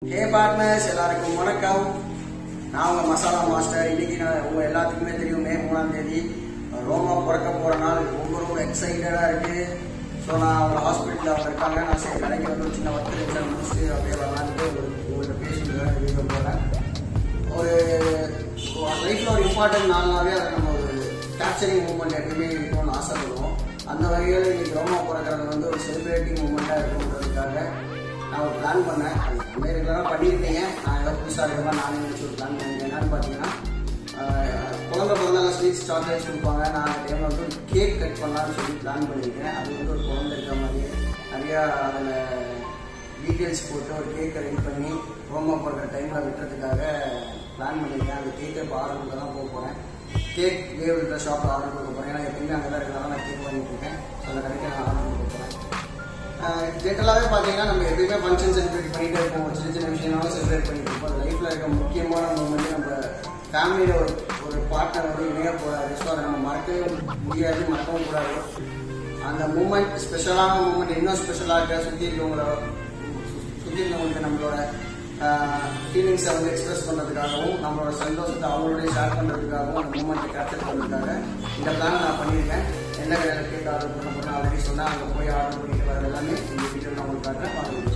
ஹே partners எல்லாருக்கும் வணக்கம் நான் உங்க மசாலா மாஸ்டர் இன்னைக்கு நான் உங்க எல்லாத்துக்குமே தெரியும் மே மூணாம் தேதி ரோமா பிறக்க போற நாள் ஒவ்வொரு எக்ஸைட்டடா இருக்கு ஸோ நான் அவங்க ஹாஸ்பிட்டலில் அவங்க இருக்காங்க நான் சரி கடைக்கு வந்து ஒரு சின்ன ஒர்க் எக்ஸாம் முடிச்சுட்டு அப்படியே வரலான்ட்டு ஒரு உங்கள்கிட்ட பேசிட்டு வீடியோ போகிறேன் ஒரு லைஃப்ல ஒரு இம்பார்ட்டன்ட் நாளாவே அதை நம்ம ஒரு கேப்சரிங் மூமெண்ட் எப்பவுமே இருக்கணும்னு ஆசைப்படுவோம் அந்த வகையில் இன்னைக்கு ரோமா பிறக்கிறது வந்து ஒரு செலிப்ரேட்டிங் மூமெண்ட்டாக இருக்குன்றதுக்காக நான் ஒரு பிளான் பண்ணேன் அது வந்து ரெகுலராக பண்ணியிருக்கீங்க நான் ஏதோ புதுசாக இருக்கிற மாதிரி நானே நினச்சி ஒரு பிளான் பண்ணியிருக்கேன் என்னன்னு பார்த்தீங்கன்னா ஆஹ், குழந்தை பிறந்தாங்க ஸ்வீட்ஸ் சாக்லேட்ஸ் கொடுப்பாங்க நான் அந்த டைமில் வந்து ஒரு கேக் கட் பண்ணலாம்னு சொல்லி பிளான் பண்ணியிருக்கேன் அது வந்து ஒரு குழந்தை இருக்கிற மாதிரியே நிறையா அதில் டீட்டெயில்ஸ் போட்டு ஒரு கேக்கை ரெடி பண்ணி ரோமா பண்ணுற டைமில் விட்டுறதுக்காக பிளான் பண்ணியிருக்கேன் அந்த கேக்கை இப்போ ஆர்டர் தான் போக போகிறேன் கேக் வேவ் இருக்கிற ஷாப்பில் ஆர்டர் கொடுக்க போகிறேன் ஏன்னா எப்பயுமே அங்கே தான் இருக்கிறனால நான் கேக் பண்ணிட்டு இருக்கேன் ஸோ அந்த கடைக்கு நான் ஆர்டர் கொடுக்க போகிறேன் ஜென்ரலாகவே பார்த்தீங்கன்னா நம்ம எப்பயுமே ஃபங்க்ஷன் செலிப்ரேட் பண்ணிட்டே இருப்போம் சின்ன சின்ன விஷயம்னாலும் செலிப்ரேட் பண்ணிட்டு இருப்போம் அது லைஃப்பில் இருக்க முக்கியமான மூமெண்ட் நம்ம ஃபேமிலியில் ஒரு ஒரு பார்ட்னர் வந்து இணைய போகிறாரு ஸோ அதை நம்ம மறக்கவே முடியாது மறக்கவும் கூடாது அந்த மூமெண்ட் ஸ்பெஷலான மூமெண்ட் இன்னும் ஸ்பெஷலாக இருக்க சுற்றி இருக்கவங்களோட சுற்றி இருக்கவங்களுக்கு நம்மளோட ஃபீலிங்ஸை வந்து எக்ஸ்பிரஸ் பண்ணுறதுக்காகவும் நம்மளோட சந்தோஷத்தை அவங்களோடய ஷேர் பண்ணுறதுக்காகவும் அந்த மூமெண்ட்டை கேப்சர் பண்ணுறதுக்காக இந்த பிளான் நான் பண்ணியிருக்கேன் என்ன கடையில் கேக் ஆர்டர் பண்ண போகிறேன் ஆல்ரெடி சொன்னால் அங்கே போய் ஆர்டர் பண்ணிட்டு வர எல்லாமே இந்த வீடியோ நான் உங்களுக்கு காட்டுறேன் பாருங்க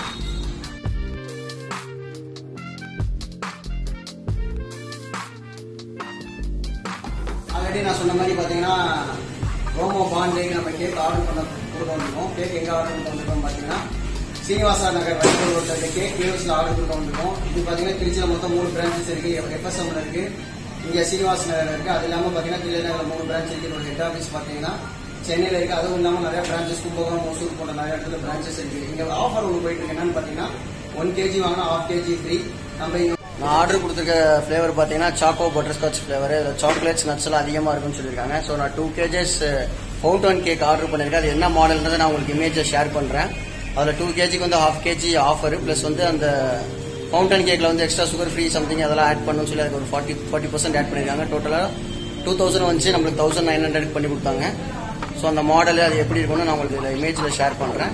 ஆல்ரெடி நான் சொன்ன மாதிரி பார்த்தீங்கன்னா ரோமோ பாண்டேக்கு நம்ம கேக் ஆர்டர் பண்ண கொடுக்க வந்திருக்கோம் கேக் எங்கே ஆர்டர் பண்ண வந்திருக்கோம் பார்த்தீங்கன்னா சீனிவாசா நகர் வைக்கோல் ரோட்டில் இருக்க கேக் கேவ்ஸில் ஆர்டர் கொடுக்க வந்திருக்கோம் இது பார்த்தீங்கன்னா திருச்சியில் மொத்தம் மூணு பிரான்ச்சஸ் இருக்கு எஃப்எஸ்எம்ல இருக்கு இங்கே சீனிவாஸ் நகர் இருக்கு அது இல்லாமல் பார்த்தீங்கன்னா தில்லைநகரில் மூணு பிரான்ச் இருக்கு இதோட ஹெட் ஆஃபீஸ் பார்த்தீங்கன்னா சென்னையில் இருக்கு அதுவும் இல்லாமல் நிறைய பிரான்ச்சஸ் கும்பகோணம் ஒசூர் போன்ற நிறைய இடத்துல பிரான்ச்சஸ் இருக்கு இங்கே ஆஃபர் ஒன்று போயிட்டு இருக்கு என்னன்னு பார்த்தீங்கன்னா ஒன் கேஜி வாங்கினா ஹாஃப் கேஜி ஃப்ரீ நம்ம இங்க நான் ஆர்டர் கொடுத்துருக்க ஃப்ளேவர் பார்த்தீங்கன்னா சாக்கோ பட்டர்ஸ்காட்ச் ஃப்ளேவர் இதில் சாக்லேட்ஸ் நட்ஸ் எல்லாம் அதிகமாக இருக்குன்னு சொல்லியிருக்காங்க ஸோ நான் two KGs fountain cake order பண்ணியிருக்கேன் அது என்ன மாடல்ன்றதை நான் உங்களுக்கு இமேஜை ஷேர் பண்ணுறேன் அதில் டூ கேஜிக்கு வந்து ஹாஃப் கேஜி ஆஃபர் ப்ளஸ் வந்து அந்த ஃபவுண்டன் கேக்கில் வந்து எக்ஸ்ட்ரா சுகர் ஃப்ரீ சம்திங் அதெல்லாம் ஆட் பண்ணணும்னு சொல்லி அதுக்கு ஒரு ஃபார்ட்டி ஃபார்ட்டி பர்சன்ட் ஆட் பண்ணியிருக்காங்க டோட்டலாக டூ தௌசண்ட் வந்துச்சு நம்மளுக்கு தௌசண்ட் நைன் ஹண்ட்ரட் பண்ணி கொடுத்தாங்க ஸோ அந்த மாடல் அது எப்படி இருக்கும்னு நான் உங்களுக்கு இதில் இமேஜில் ஷேர் பண்ணுறேன்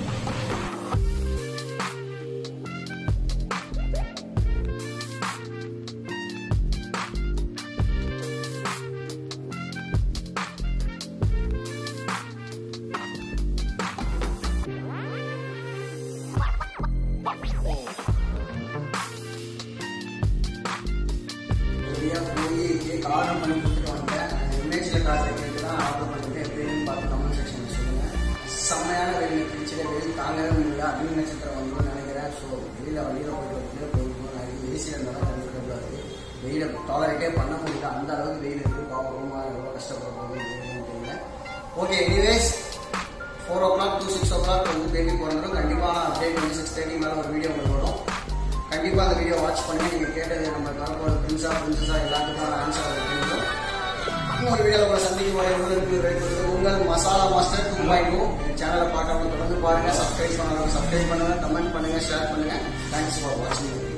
வெளியாக போய் கேக் ஆர்டர் பண்ணி கொடுத்துட்டு வந்தேன் இமேஜில் காட்டுற கேக் தான் ஆர்டர் பண்ணிட்டு எப்படின்னு பார்த்து கமெண்ட் செக்ஷனில் சொல்லுங்கள் செம்மையான வெயில் பிடிச்சல வெயில் தாங்கவே முடியல அக்னி நட்சத்திரம் வந்துடும் நினைக்கிறேன் ஸோ வெளியில் வழியில் போயிட்டு வந்து போயிருக்கணும் நிறைய ஏசி இருந்தாலும் கம்ஃபர்டபுளாக இருக்குது வெயிலை டாலரேட்டே பண்ண முடியல அந்த அளவுக்கு வெயில் இருக்குது பாவம் ரொம்ப எவ்வளோ கஷ்டப்பட போகுது தெரியல okay anyways four o'clock to six o'clock வந்து பேபி பிறந்துடும் கண்டிப்பாக அப்டேட் வந்து சிக்ஸ் தேர்ட்டி மேலே ஒரு வீடியோ உங்களுக்கு வரும் கண்டிப்பாக அந்த வீடியோ வாட்ச் பண்ணுங்க நீங்கள் கேட்டது நம்ம வரப்போகிற பிரின்ஸா பிரின்சஸா எல்லாத்துக்கும் ஆன்சர் அது தெரியும் இன்னொரு வீடியோவில் உங்களை சந்திக்கும் வரை உங்களுக்கு உங்கள் masala master two point two சேனலை பார்க்காம தொடர்ந்து பாருங்க சப்ஸ்கிரைப் பண்ணாலும் சப்ஸ்கிரைப் பண்ணுங்க கமெண்ட் பண்ணுங்க ஷேர் பண்ணுங்க தேங்க்ஸ் ஃபார் வாட்சிங்